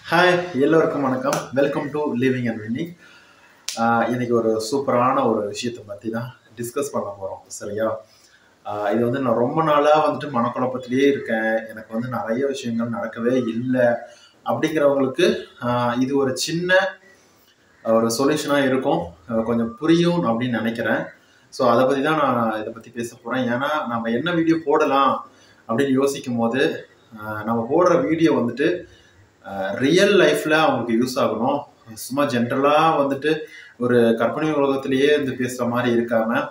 hi எல்லோருக்கும் வணக்கம் welcome to living and winning இன்னைக்கு ஒரு சூப்பரான ஒரு விஷயத்தை பற்றி தான் டிஸ்கஸ் பண்ண போகிறோம் சரியா ஆஹ் இது வந்து நான் ரொம்ப நாளாக வந்துட்டு மனக்குழப்பத்திலேயே இருக்கேன் எனக்கு வந்து நிறைய விஷயங்கள் நடக்கவே இல்லை அப்படிங்கிறவங்களுக்கு ஆஹ் இது ஒரு சின்ன ஒரு சொல்யூஷனாக இருக்கும் ஆஹ் கொஞ்சம் புரியும் அப்படின்னு நினைக்கிறேன் ஸோ அதை பற்றி தான் நான் இதை பற்றி பேச போகிறேன் ஏன்னா நம்ம என்ன வீடியோ போடலாம் அப்படின்னு யோசிக்கும் போது ஆஹ் நம்ம போடுற வீடியோ வந்துட்டு ரியல் லைஃப்பில் அவங்களுக்கு யூஸ் ஆகணும் சும்மா ஜென்ரலாக வந்துட்டு ஒரு கற்பனை உலகத்திலேயே வந்து பேசுகிற மாதிரி இருக்காம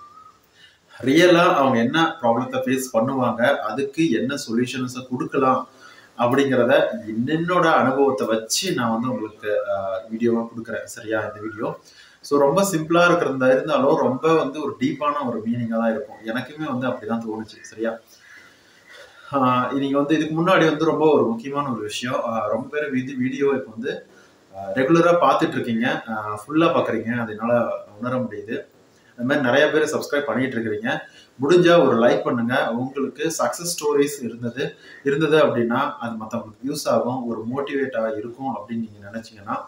ரியலாக அவங்க என்ன ப்ராப்ளத்தை ஃபேஸ் பண்ணுவாங்க அதுக்கு என்ன சொல்யூஷன்ஸை கொடுக்கலாம் அப்படிங்கிறத என்னோட அனுபவத்தை வச்சு நான் வந்து உங்களுக்கு வீடியோவாக கொடுக்குறேன் சரியா இந்த வீடியோ ஸோ ரொம்ப சிம்பிளாக இருக்கிறதா இருந்தாலும் ரொம்ப வந்து ஒரு டீப்பான ஒரு மீனிங்காக தான் இருக்கும் எனக்குமே வந்து அப்படி தான் தோணுச்சு சரியா ஆஹ் இன்னைக்கு வந்து இதுக்கு முன்னாடி வந்து ரொம்ப ஒரு முக்கியமான ஒரு விஷயம் ஆஹ் ரொம்ப பேர் இது வீடியோ இப்போ வந்து ரெகுலராக பார்த்துட்டு இருக்கீங்க ஃபுல்லாக பார்க்குறீங்க அதனால உணர முடியுது அது மாதிரி நிறைய பேர் சப்ஸ்கிரைப் பண்ணிட்டு இருக்கிறீங்க முடிஞ்சா ஒரு லைக் பண்ணுங்க உங்களுக்கு சக்ஸஸ் ஸ்டோரிஸ் இருந்தது இருந்தது அப்படின்னா அது மற்றவங்களுக்கு யூஸ் ஆகும் ஒரு மோட்டிவேட்டாக இருக்கும் அப்படின்னு நீங்கள் நினச்சிங்கன்னா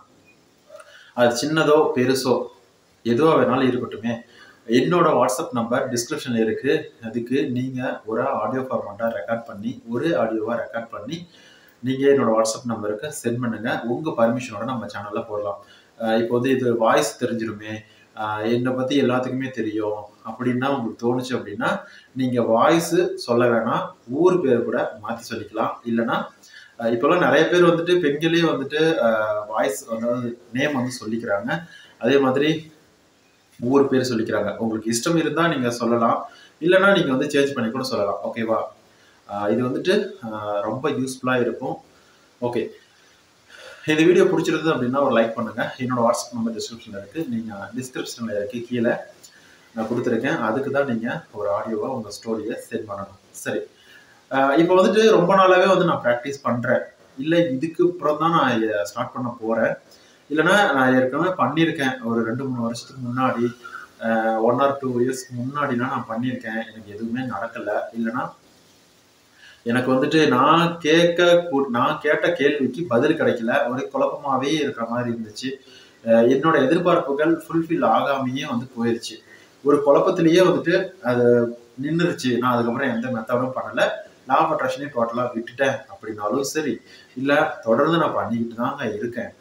அது சின்னதோ பெருசோ எதுவாக வேணாலும் இருக்கட்டுமே என்னோட வாட்ஸ்அப் நம்பர் டிஸ்கிரிப்ஷனில் இருக்குது அதுக்கு நீங்கள் ஒரு ஆடியோ ஃபார்மேட்டாக ரெக்கார்ட் பண்ணி ஒரு ஆடியோவாக ரெக்கார்ட் பண்ணி நீங்கள் என்னோட வாட்ஸ்அப் நம்பருக்கு சென்ட் பண்ணுங்கள் உங்கள் பர்மிஷனோட நம்ம சேனலில் போடலாம் அஹ் இப்போ வந்து இது வாய்ஸ் தெரிஞ்சிருமே அஹ் என்னை பற்றி எல்லாத்துக்குமே தெரியும் அப்படின்னா உங்களுக்கு தோணுச்சு அப்படின்னா நீங்கள் வாய்ஸு சொல்ல வேணாம் ஊர் பேர் கூட மாற்றி சொல்லிக்கலாம் இல்லைன்னா அஹ் இப்போல்லாம் நிறைய பேர் வந்துட்டு பெண்களே வந்துட்டு வாய்ஸ் அதாவது நேம் வந்து சொல்லிக்கிறாங்க அதே மாதிரி ஊர் பேர் சொல்லிக்கிறாங்க உங்களுக்கு இஷ்டம் இருந்தால் நீங்கள் சொல்லலாம் இல்லைன்னா நீங்கள் வந்து சேஞ்ச் பண்ணி கூட சொல்லலாம் ஓகேவா ஆஹ் இது வந்துட்டு ஆஹ் ரொம்ப யூஸ்ஃபுல்லாக இருக்கும் ஓகே இந்த வீடியோ பிடிச்சிருந்தது அப்படின்னா ஒரு லைக் பண்ணுங்க என்னோட வாட்ஸ்அப் நம்பர் டிஸ்கிரிப்ஷனில் இருக்குது நீங்கள் டிஸ்கிரிப்ஷனில் இருக்கு கீழே நான் கொடுத்துருக்கேன் அதுக்கு தான் நீங்கள் ஒரு ஆடியோவாக உங்கள் ஸ்டோரியை சென்ட் பண்ணணும் சரி ஆஹ் இப்போ வந்துட்டு ரொம்ப நாளாகவே வந்து நான் ப்ராக்டிஸ் பண்ணுறேன் இல்லை இதுக்கு அப்புறம் தான் நான் ஸ்டார்ட் பண்ண போகிறேன் இல்லைன்னா நான் ஏற்கனவே பண்ணியிருக்கேன் ஒரு ரெண்டு மூணு வருஷத்துக்கு முன்னாடி ஒன் ஆர் டூ இயர்ஸ்க்கு முன்னாடினா நான் பண்ணியிருக்கேன் எனக்கு எதுவுமே நடக்கலை இல்லைன்னா எனக்கு வந்துட்டு நான் கேட்க கூ- நான் கேட்ட கேள்விக்கு பதில் கிடைக்கல ஒரு குழப்பமாவே இருக்கிற மாதிரி இருந்துச்சு அஹ் என்னோட எதிர்பார்ப்புகள் ஃபுல்ஃபில் ஆகாமையே வந்து போயிருச்சு ஒரு குழப்பத்திலேயே வந்துட்டு அது நின்றுருச்சு நான் அதுக்கப்புறம் எந்த மெத்தடும் பண்ணலை லா ஆஃப் அட்ராக்ஷனே டோட்டலாக விட்டுட்டேன் அப்படின்னாலும் சரி இல்லை தொடர்ந்து நான் பண்ணிக்கிட்டு தாங்க இருக்கேன்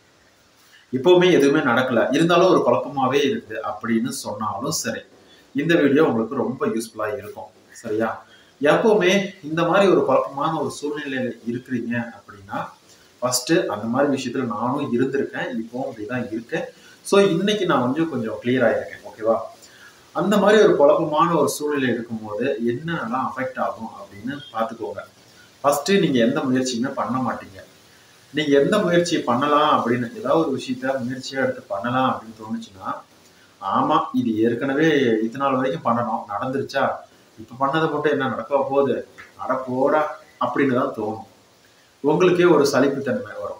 இப்போவுமே எதுவுமே நடக்கல இருந்தாலும் ஒரு குழப்பமாவே இருக்குது அப்படின்னு சொன்னாலும் சரி இந்த வீடியோ உங்களுக்கு ரொம்ப யூஸ்ஃபுல்லா இருக்கும் சரியா எப்பவுமே இந்த மாதிரி ஒரு குழப்பமான ஒரு சூழ்நிலையில இருக்கிறீங்க அப்படின்னா ஃபர்ஸ்ட் அந்த மாதிரி விஷயத்துல நானும் இருந்திருக்கேன் இப்போவும் அப்படிதான் இருக்கேன் ஸோ இன்னைக்கு நான் வந்து கொஞ்சம் கிளியர் ஆயிருக்கேன் ஓகேவா அந்த மாதிரி ஒரு குழப்பமான ஒரு சூழ்நிலை இருக்கும்போது என்னென்னலாம் அஃபெக்ட் ஆகும் அப்படின்னு பார்த்துக்கோங்க ஃபர்ஸ்ட் நீங்க எந்த முயற்சியுமே பண்ண மாட்டீங்க நீங்க எந்த முயற்சி பண்ணலாம் அப்படின்னு ஏதாவது ஒரு விஷயத்த முயற்சியா எடுத்து பண்ணலாம் அப்படின்னு தோணுச்சுன்னா ஆமா இது ஏற்கனவே இது நாள் வரைக்கும் பண்ணணும் நடந்துருச்சா இப்ப பண்ணதை மட்டும் என்ன நடக்க போகுது அட போடா அப்படின்னு தான் தோணும் உங்களுக்கே ஒரு சலிப்புத்தன்மை வரும்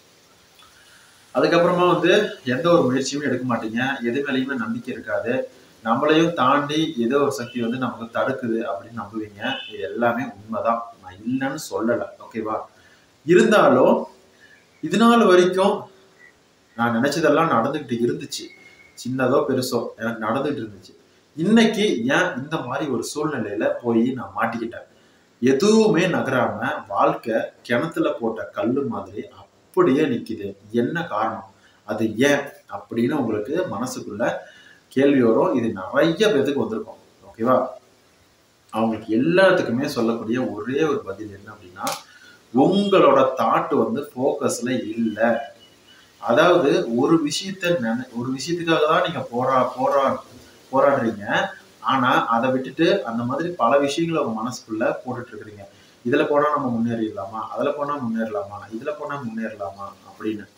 அதுக்கப்புறமா வந்து எந்த ஒரு முயற்சியுமே எடுக்க மாட்டீங்க எது மேலேயுமே நம்பிக்கை இருக்காது நம்மளையும் தாண்டி ஏதோ ஒரு சக்தி வந்து நமக்கு தடுக்குது அப்படின்னு நம்புவீங்க இது எல்லாமே உண்மைதான் நான் இல்லைன்னு சொல்லலை ஓகேவா இருந்தாலும் இது நாள் வரைக்கும் நான் நினைச்சதெல்லாம் நடந்துகிட்டு இருந்துச்சு சின்னதோ பெருசோ எனக்கு நடந்துகிட்டு இருந்துச்சு இன்னைக்கு ஏன் இந்த மாதிரி ஒரு சூழ்நிலையில போய் நான் மாட்டிக்கிட்டேன் எதுவுமே நகராம வாழ்க்கை கிணத்துல போட்ட கல்லு மாதிரி அப்படியே நிக்குது என்ன காரணம் அது ஏன் அப்படின்னு உங்களுக்கு மனசுக்குள்ள கேள்வி வரும் இது நிறைய பேத்துக்கு வந்திருக்கும் ஓகேவா அவங்களுக்கு எல்லாத்துக்குமே சொல்லக்கூடிய ஒரே ஒரு பதில் என்ன அப்படின்னா உங்களோட தாட் வந்து ஃபோக்கஸ்ல இல்லை அதாவது ஒரு விஷயத்த நினை ஒரு விஷயத்துக்காக தான் நீங்க போரா போரா போராடுறீங்க ஆனா அதை விட்டுட்டு அந்த மாதிரி பல விஷயங்களை உங்க மனசுக்குள்ள போட்டுட்டு இருக்கிறீங்க இதுல போனா நம்ம முன்னேறிடலாமா அதுல போனா முன்னேறலாமா இதுல போனா முன்னேறலாமா அப்படின்னு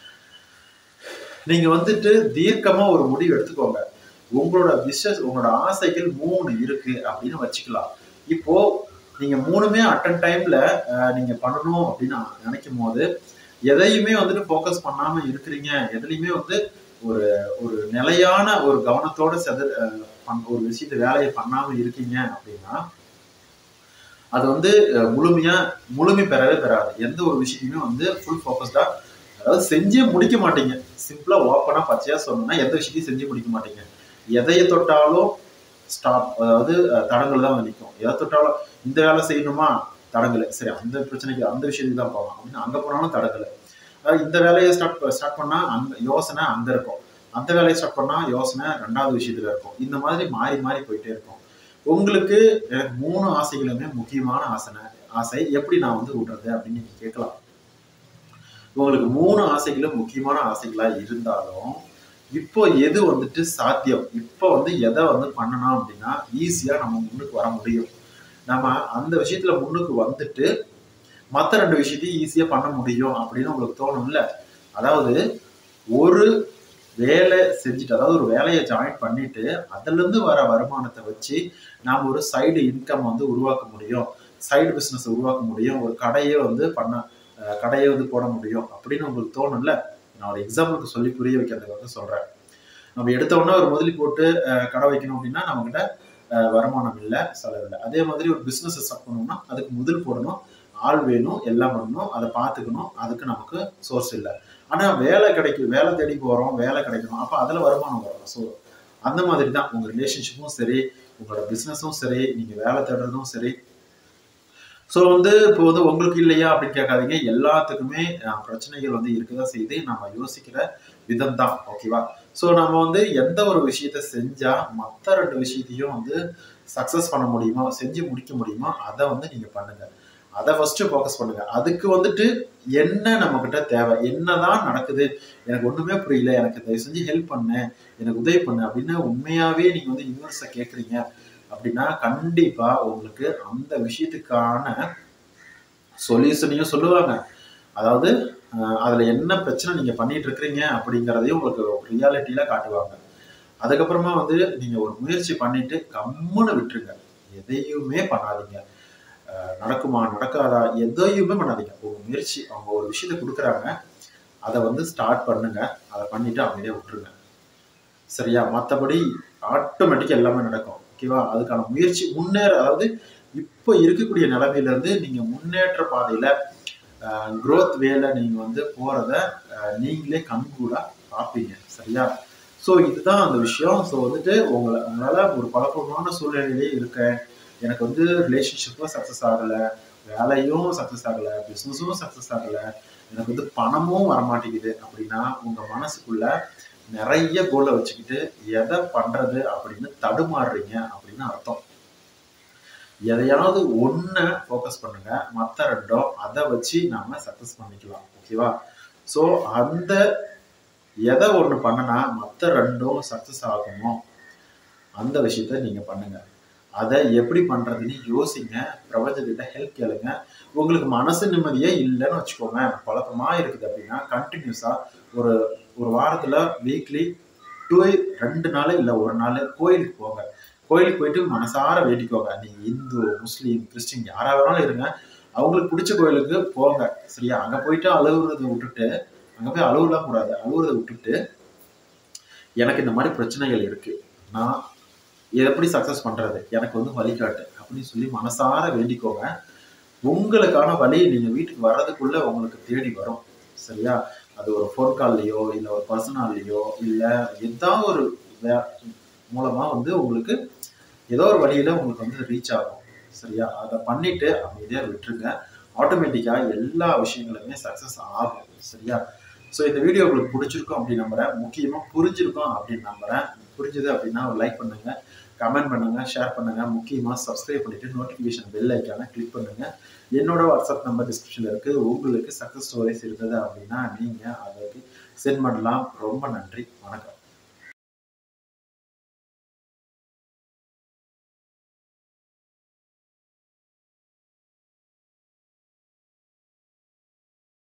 நீங்க வந்துட்டு தீர்க்கமா ஒரு முடிவு எடுத்துக்கோங்க உங்களோட விஷஸ் உங்களோட ஆசைகள் மூணு இருக்கு அப்படின்னு வச்சுக்கலாம் இப்போ நீங்க மூணுமே அட்டன் டைம்ல நீங்க பண்ணணும் அப்படின்னு நினைக்கும் போது எதையுமே வந்துட்டு ஃபோக்கஸ் பண்ணாம இருக்கிறீங்க எதுலையுமே வந்து ஒரு ஒரு நிலையான ஒரு கவனத்தோட செத அஹ் பண்- ஒரு விஷயத்த வேலையை பண்ணாம இருக்கீங்க அப்படின்னா அது வந்து அஹ், முழுமையா முழுமை பெறவே பெறாது எந்த ஒரு விஷயத்தையுமே வந்து ஃபுல் ஃபோக்கஸ்டா அதாவது செஞ்சே முடிக்க மாட்டீங்க சிம்பிளா ஓப்பனா பச்சையா சொன்னோம்னா எந்த விஷயத்தையும் செஞ்சு முடிக்க மாட்டீங்க எதைய தொட்டாலும் ஸ்டாப் அதாவது அஹ், தடங்கள் தான் வந்து நிற்கும் எதை தொட்டாலும் இந்த வேலை செய்யணுமா தடங்கல் சரி அந்த பிரச்சனைக்கு அந்த விஷயத்துக்கு தான் போகலாம் அப்படின்னு அங்க போனாலும் தடங்கல் அதாவது இந்த வேலையை ஸ்டார்ட் ஸ்டார்ட் பண்ணா அங்க யோசனை அங்க இருக்கும் அந்த வேலையை ஸ்டார்ட் பண்ணா யோசனை ரெண்டாவது விஷயத்துல இருக்கும் இந்த மாதிரி மாறி மாறி போயிட்டே இருக்கும் உங்களுக்கு எனக்கு மூணு ஆசைகளுமே முக்கியமான ஆசனை ஆசை எப்படி நான் வந்து விடுறது அப்படின்னு நீங்க கேட்கலாம் உங்களுக்கு மூணு ஆசைகளும் முக்கியமான ஆசைகளா இருந்தாலும் இப்போ எது வந்துட்டு சாத்தியம் இப்போ வந்து எதை வந்து பண்ணணும் அப்படின்னா ஈஸியா நம்ம முன்னுக்கு வர முடியும் நம்ம அந்த விஷயத்துல முன்னுக்கு வந்துட்டு மற்ற ரெண்டு விஷயத்தையும் ஈஸியா பண்ண முடியும் அப்படின்னு உங்களுக்கு தோணும்ல அதாவது ஒரு வேலை செஞ்சுட்டு அதாவது ஒரு வேலையை ஜாயின் பண்ணிட்டு அதுல இருந்து வர வருமானத்தை வச்சு நாம ஒரு சைடு இன்கம் வந்து உருவாக்க முடியும் சைடு பிசினஸ் உருவாக்க முடியும் ஒரு கடையே வந்து பண்ண அஹ் கடையை வந்து போட முடியும் அப்படின்னு உங்களுக்கு தோணும்ல நான் ஒரு எக்ஸாம்பிளுக்கு சொல்லி புரிய வைக்கிறதுக்கு வந்து சொல்றேன் நம்ம எடுத்த உடனே ஒரு முதலி போட்டு அஹ் கடை வைக்கணும் அப்படின்னா நம்மகிட்ட அஹ் வருமானம் இல்லை செலவு இல்லை அதே மாதிரி ஒரு பிசினஸ் ஸ்டார்ட் பண்ணணும்னா அதுக்கு முதல் போடணும் ஆள் வேணும் எல்லாம் பண்ணணும் அதை பார்த்துக்கணும் அதுக்கு நமக்கு சோர்ஸ் இல்லை ஆனா வேலை கிடைக்கும் வேலை தேடி போறோம் வேலை கிடைக்கணும் அப்ப அதுல வருமானம் வரும் ஸோ அந்த மாதிரி தான் உங்க ரிலேஷன்ஷிப்பும் சரி உங்களோட பிசினஸும் சரி நீங்க வேலை தேடுறதும் சரி ஸோ வந்து இப்போ வந்து உங்களுக்கு இல்லையா அப்படின்னு கேட்காதீங்க எல்லாத்துக்குமே அஹ், பிரச்சனைகள் வந்து இருக்கதான் செய்து நம்ம யோசிக்கிற விதம் தான் ஓகேவா ஸோ நம்ம வந்து எந்த ஒரு விஷயத்த செஞ்சா மற்ற ரெண்டு விஷயத்தையும் வந்து சக்ஸஸ் பண்ண முடியுமா செஞ்சு முடிக்க முடியுமா அதை வந்து நீங்க பண்ணுங்க அதை ஃபர்ஸ்ட் ஃபோக்கஸ் பண்ணுங்க அதுக்கு வந்துட்டு என்ன நம்ம கிட்ட தேவை என்னதான் நடக்குது எனக்கு ஒண்ணுமே புரியல எனக்கு தயவு செஞ்சு ஹெல்ப் பண்ணு எனக்கு உதவி பண்ணு அப்படின்னு உண்மையாவே நீங்க வந்து யூனிவர்ஸை கேக்குறீங்க அப்படின்னா கண்டிப்பா உங்களுக்கு அந்த விஷயத்துக்கான சொல்யூஷனையும் சொல்லுவாங்க அதாவது அஹ், அதுல என்ன பிரச்சனை நீங்க பண்ணிட்டு இருக்கிறீங்க அப்படிங்கிறதையும் உங்களுக்கு ரியாலிட்டியில காட்டுவாங்க அதுக்கப்புறமா வந்து நீங்க ஒரு முயற்சி பண்ணிட்டு கம்முன்னு விட்டுருங்க எதையுமே பண்ணாதீங்க அஹ், நடக்குமா நடக்காதா எதையுமே பண்ணாதீங்க உங்க முயற்சி அவங்க ஒரு விஷயத்த கொடுக்குறாங்க அதை வந்து ஸ்டார்ட் பண்ணுங்க அதை பண்ணிட்டு அமைதியாக விட்டுருங்க சரியா மற்றபடி ஆட்டோமேட்டிக்காக எல்லாமே நடக்கும் ஓகேவா அதுக்கான முயற்சி முன்னேற அதாவது இப்போ இருக்கக்கூடிய நிலைமையில இருந்து நீங்க முன்னேற்ற பாதையில growth வேல நீங்க வந்து போறத அஹ், நீங்களே கண்கூடா பார்ப்பீங்க சரியா ஸோ இதுதான் அந்த விஷயம் ஸோ வந்துட்டு உங்களை உங்களால ஒரு குழப்பமான சூழ்நிலையிலே இருக்கேன் எனக்கு வந்து ரிலேஷன்ஷிப்பும் சக்ஸஸ் ஆகலை வேலையும் சக்ஸஸ் ஆகலை பிஸ்னஸும் சக்ஸஸ் ஆகலை எனக்கு வந்து பணமும் வரமாட்டேங்குது அப்படின்னா உங்க மனசுக்குள்ள நிறைய கோலை வச்சுக்கிட்டு எதை பண்றது அப்படின்னு தடுமாறுறீங்க அப்படின்னு அர்த்தம் எதையாவது ஒன்றை ஃபோக்கஸ் பண்ணுங்க மற்ற ரெண்டும் அதை வச்சு நாம சக்ஸஸ் பண்ணிக்கலாம் ஓகேவா ஸோ அந்த எதை ஒன்று பண்ணனா மற்ற ரெண்டும் சக்ஸஸ் ஆகுமோ அந்த விஷயத்த நீங்க பண்ணுங்க அதை எப்படி பண்றதுன்னு யோசிங்க பிரபஞ்சத்திட்ட ஹெல்ப் கேளுங்க உங்களுக்கு மனசு நிம்மதியே இல்லைன்னு வச்சுக்கோங்க குழப்பமா இருக்குது அப்படின்னா கண்டினியூஸா ஒரு ஒரு வாரத்துல வீக்லி டூ ரெண்டு நாள் இல்லை ஒரு நாள் கோயிலுக்கு போங்க கோயிலுக்கு போயிட்டு மனசார வேண்டிக்கோங்க நீங்க இந்து முஸ்லீம் கிறிஸ்டின் யாரா வேணாலும் இருங்க அவங்களுக்கு பிடிச்ச கோயிலுக்கு போங்க சரியா அங்க போயிட்டு அழுகுறதை விட்டுட்டு அங்க போய் அழுவலாம் கூடாது அழுகுறதை விட்டுட்டு எனக்கு இந்த மாதிரி பிரச்சனைகள் இருக்கு நான் இதை எப்படி சக்சஸ் பண்றது எனக்கு வந்து வழிகாட்டு அப்படின்னு சொல்லி மனசார வேண்டிக்கோங்க உங்களுக்கான வழி நீங்க வீட்டுக்கு வர்றதுக்குள்ள உங்களுக்கு தேடி வரும் சரியா அது ஒரு ஃபோன் கால்லையோ இல்லை ஒரு பர்சனால்லையோ இல்லை ஏதாவது ஒரு வே- மூலமா வந்து உங்களுக்கு ஏதோ ஒரு வழியில உங்களுக்கு வந்து ரீச் ஆகும் சரியா அதை பண்ணிட்டு அமைதியா விட்டுருங்க ஆட்டோமேட்டிக்கா எல்லா விஷயங்களுமே சக்சஸ் ஆகும் சரியா ஸோ இந்த வீடியோ உங்களுக்கு பிடிச்சிருக்கும் அப்படின்னு நம்புறேன் முக்கியமா புரிஞ்சிருக்கும் அப்படின்னு நம்புறேன் புரிஞ்சுது அப்படின்னா ஒரு லைக் பண்ணுங்க கமெண்ட் பண்ணுங்க ஷேர் பண்ணுங்க முக்கியமா சப்ஸ்கிரைப் பண்ணிட்டு நோட்டிஃபிகேஷன் பெல் ஐக்கான கிளிக் பண்ணுங்க என்னோட வாட்ஸ்அப் நம்பர் டிஸ்கிரிப்ஷன்ல இருக்கு உங்களுக்கு சக்சஸ் ஸ்டோரிஸ் இருந்தது அப்படின்னா நீங்க அதுக்கு சென்ட் பண்ணலாம் ரொம்ப நன்றி வணக்கம்